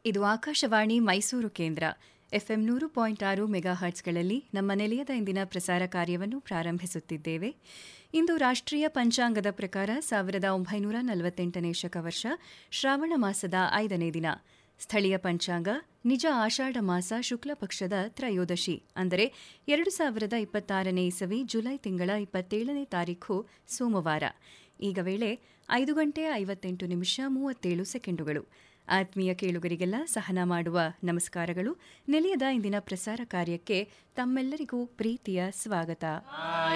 ಇದು ಆಕಾಶವಾಣಿ ಮೈಸೂರು ಕೇಂದ್ರ ಎಫ್ಎಂ ನೂರು ಪಾಯಿಂಟ್ ಆರು ಮೆಗಾ ಹರ್ಟ್ಸ್ಗಳಲ್ಲಿ ನಮ್ಮ ನಿಲಯದ ಇಂದಿನ ಪ್ರಸಾರ ಕಾರ್ಯವನ್ನು ಪ್ರಾರಂಭಿಸುತ್ತಿದ್ದೇವೆ ಇಂದು ರಾಷ್ಟ್ರೀಯ ಪಂಚಾಂಗದ ಪ್ರಕಾರ ಸಾವಿರದ ಒಂಬೈನೂರ ನಲವತ್ತೆಂಟನೇ ಶಕವರ್ಷ ಶ್ರಾವಣ ಮಾಸದ ಐದನೇ ದಿನ ಸ್ಥಳೀಯ ಪಂಚಾಂಗ ನಿಜ ಆಷಾಢ ಮಾಸ ಶುಕ್ಲ ಪಕ್ಷದ ತ್ರಯೋದಶಿ ಅಂದರೆ ಎರಡು ಸಾವಿರದ ಇಪ್ಪತ್ತಾರನೇ ಇಸವಿ ಜುಲೈ ತಿಂಗಳ ಇಪ್ಪತ್ತೇಳನೇ ತಾರೀಖು ಸೋಮವಾರ ಈಗ ವೇಳೆ ಐದು ಗಂಟೆ ಐವತ್ತೆಂಟು ನಿಮಿಷ ಮೂವತ್ತೇಳು ಸೆಕೆಂಡುಗಳು ಆತ್ಮೀಯ ಕೇಳುಗರಿಗೆಲ್ಲ ಸಹನ ಮಾಡುವ ನಮಸ್ಕಾರಗಳು ನಿಲಯದ ಇಂದಿನ ಪ್ರಸಾರ ಕಾರ್ಯಕ್ಕೆ ತಮ್ಮೆಲ್ಲರಿಗೂ ಪ್ರೀತಿಯ ಸ್ವಾಗತ